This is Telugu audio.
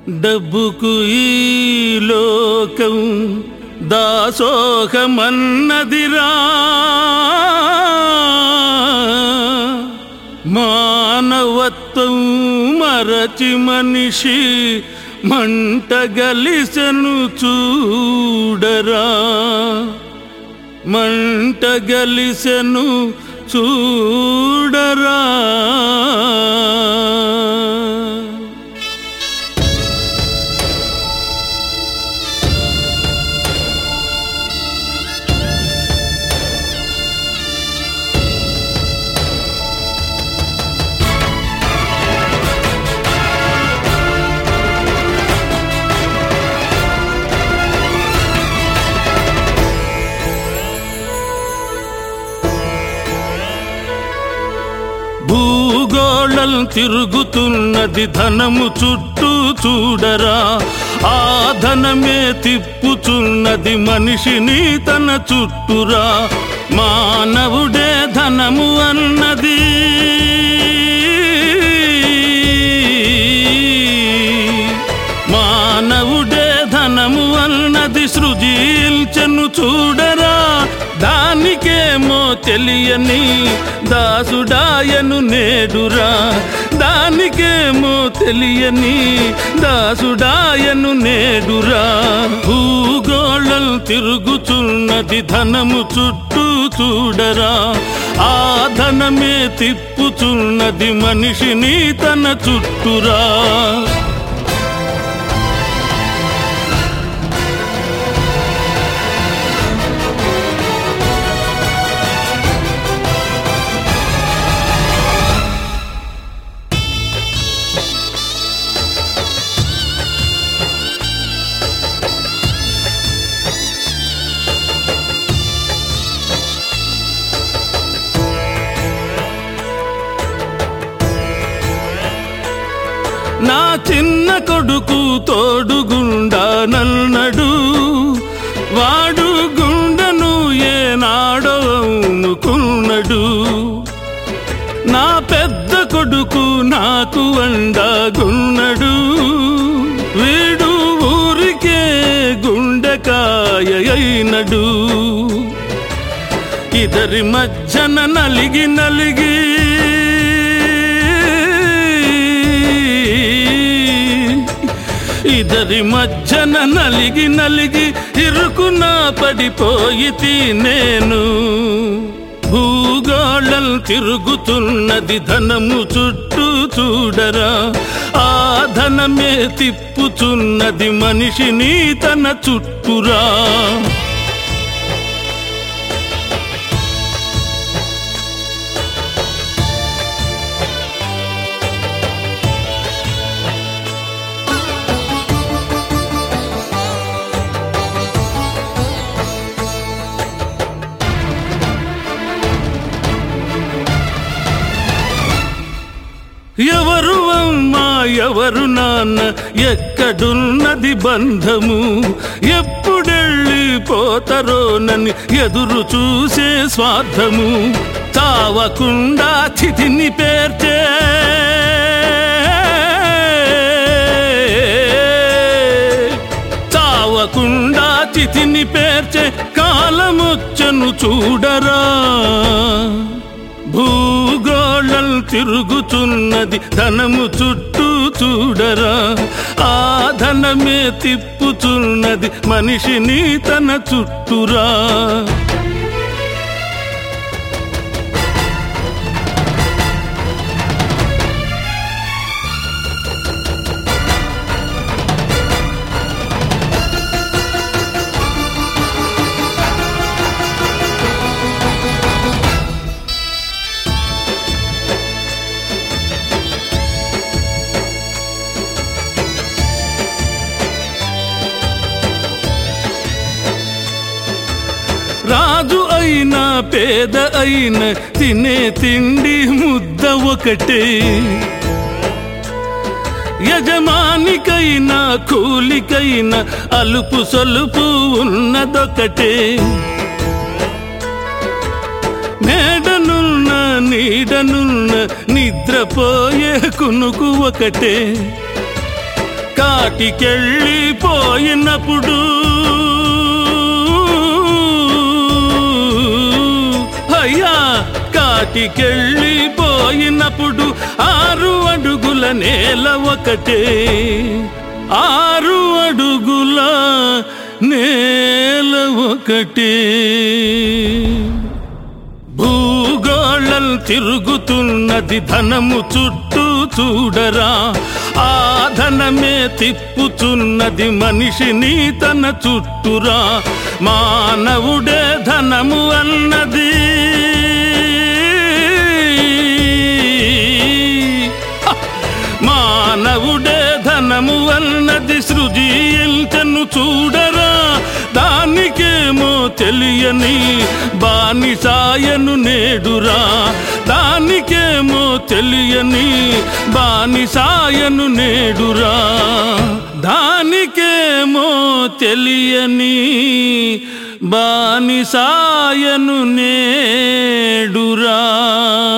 డబ్బుకు ఈ లోకం దాసోహమన్నదిరా మానవత్వం మరచి మనిషి మంట గలిసెను చూడరా మంట గలిసెను చూడరా భూగోళం తిరుగుతున్నది ధనము చుట్టూ చూడరా ఆ ధనమే తిప్పుచున్నది మనిషిని తన చుట్టురా మానవుడే ధనము అన్నది మానవుడే ధనము అన్నది సృజించను చూడరా దానికేమో తెలియని దాసుడాయను నేడురా దానికేమో తెలియని దాసుడాయను నేడురా భూగోళం తిరుగుచున్నది ధనము చుట్టూ చూడరా ఆ ధనమే తిప్పుచున్నది మనిషిని తన చుట్టురా నా చిన్న కొడుకు తోడుగుండా నన్నడు వాడు గుండెను ఏనాడో అమ్ముకున్నడు నా పెద్ద కొడుకు నాకు అండాగున్నడు వీడు ఊరికే గుండెకాయ అయినడు ఇద్దరి మధ్యన నలిగి నలిగి ఇద్దరి మధ్యన నలిగి నలిగి ఇరుకున పడిపోయి నేను భూగోళం తిరుగుతున్నది ధనము చుట్టూ చూడరా ఆ ధనమే తిప్పుచున్నది మనిషిని తన చుట్టురా ఎవరు అమ్మా ఎవరు నాన్న ఎక్కడున్నది బంధము ఎప్పుడెళ్ళిపోతారోనని ఎదురు చూసే స్వార్థము తావకుండా చితిని పేర్చే చావకుండా చితిని పేర్చే కాలమొచ్చను చూడరా భూగోళం తిరుగుతున్నది ధనము చుట్టూ చూడరా ఆ ధనమే తిప్పుచున్నది మనిషిని తన చుట్టురా రాజు అయినా పేద అయిన తినే తిండి ముద్ద ఒకటే యజమానికైనా కూలికైనా అలుపు సొలుపు ఉన్నదొకటే మేడనున్న నీడనున్న నిద్రపోయే కునుకు ఒకటే కాలి కాటికెళ్ళిపోయినప్పుడు అయ్యా కాటికెళ్ళిపోయినప్పుడు ఆరు అడుగుల నేల ఒకటే ఆరు అడుగుల నేల ఒకటే భూగోళం తిరుగుతున్నది ధనము చుట్టూ చూడరా ఆ ధనమే తిప్పుచున్నది మనిషిని తన చుట్టురా మానవుడే ధనము అన్నది హ! మానవుడే ధనము అన్నది సృజించను చూడరా దానికేమో తెలియని బానిసాయను నేడురా దానికేమో తెలియని బానిసాయను నేడురా దానికేమో తెలియని బానిసాయను నేడురా